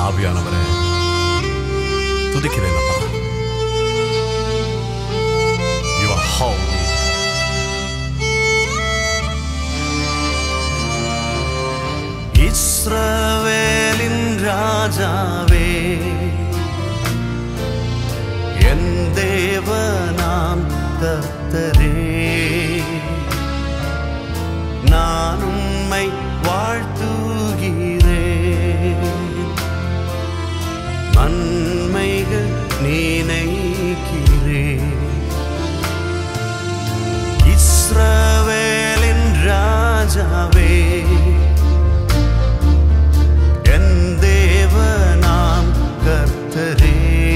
ஆவியானவரே துதிக்கிறேன் அப்பா You are holy. இஸ்ரவேலின் ராஜாவே என் தேவனாம் கர்த்தரே நான் உம்மை வாழ்த்துகிறேன் நன்மைகள் நினைக்கிறேன் இஸ்ரவேலின் ராஜாவே என் தேவனாம் கர்த்தரே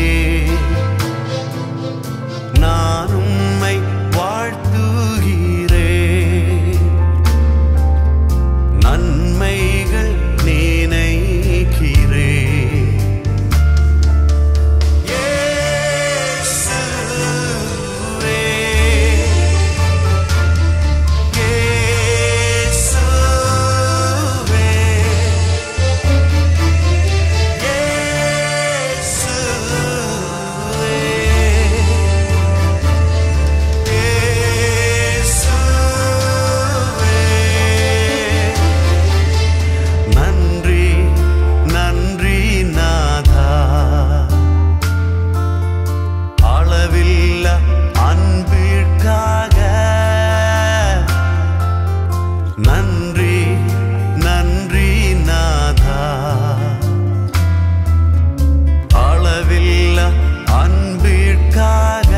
நான் உம்மை வாழ்த்துகிறேன் நன்மைகள் நினைக்கிறேன் இயேசுவே இயேசுவே நன்றி நன்றி நாதா அளவில்ல அன்பிற்காக நன்றி நன்றி நாதா அளவில்ல அன்பிற்காக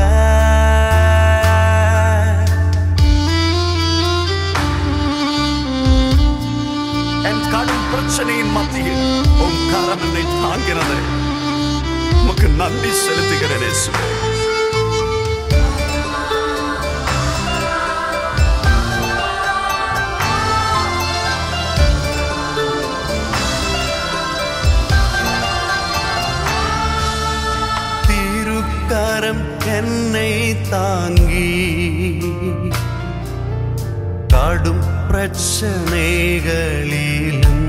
என் கடும் பிரச்சனையின் மத்தியில் உன் கரம் என்னை தாங்கினது உமக்கு நன்றி செலுத்துகிறேன் இயேசுவே திருக்கரம் என்னை தாங்கி கடும் பிரச்சனைகளிலும்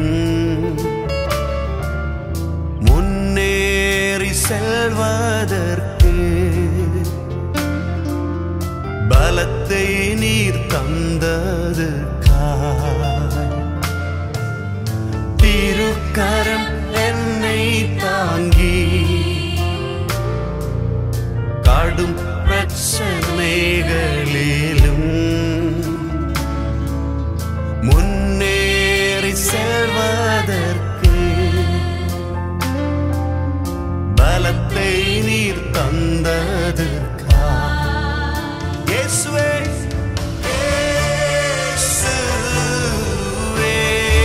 முன்னேறி செல்வதற்கு பலத்தை நீர் தந்ததுக்காய் திருக்கரம் என்னை தாங்கி கடும் பிரச்சனைகளிலும் முன்னேறி செல்வதற்கு பலத்தை நீர் தந்ததற்கா இயேசுவே இயேசுவே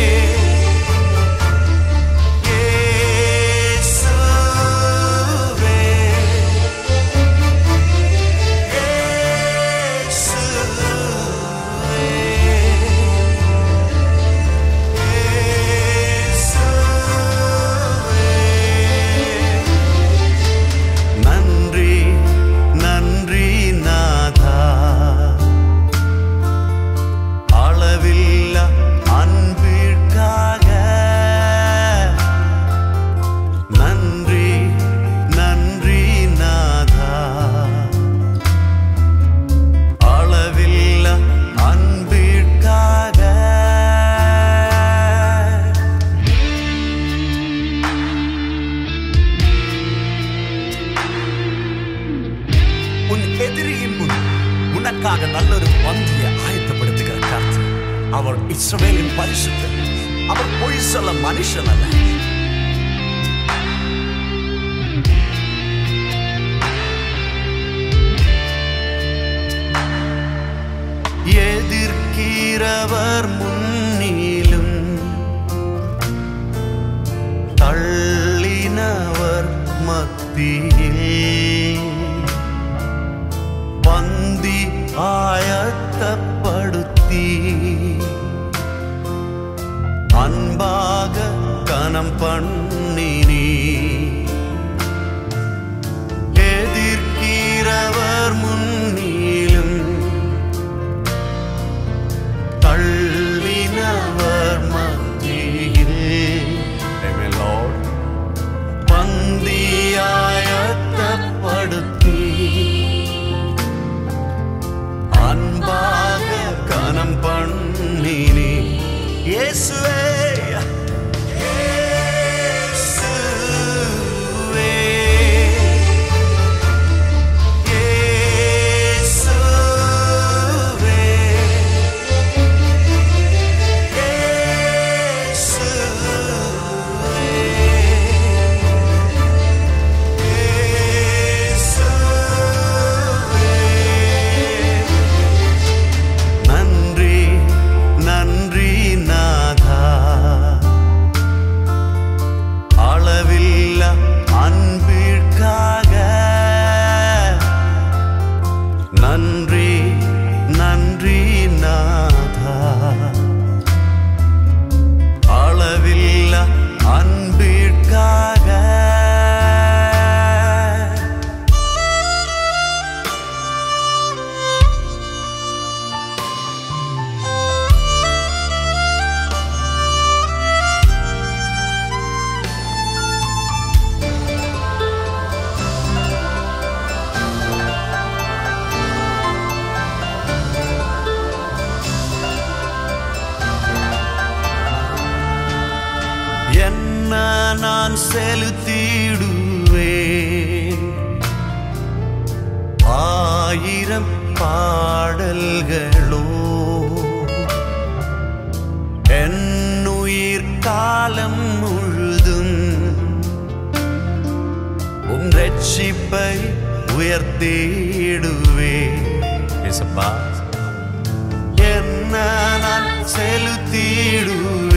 இயேசுவே நன்றி நன்றி நாதா அளவில்ல அன்பிற்காக நன்றி நன்றி நாதா அளவில்ல அன்பிற்காக உன் எதிரியின் முன் உனக்காக நல்லொரு பந்தியை ஆயத்தப்படுத்துகிற கர்த்தர் அவர் இஸ்ரவேலின் பரிசுத்தர் அவர் பொய் சொல்ல மனுஷன் அல்ல எதிர்க்கிறவர் முன்னிலும் தள்ளினவர் மத்தியில் பந்தி ஆயத்தப்படுத்தி அன்பாக கனம் பண்ணினீ எதிர்க்கிறவர் முன்னிலும் தள்ளினவர் மத்தியில் Amen, Lord. செலுத்திடுவே ஆயிரம் பாடல்களோ என்னுயிர் காலம் முழுதும் உம் ரட்சிப்பை உயர்த்திடுவே ஏசப்பா என்ன நான் செலுத்திடுவே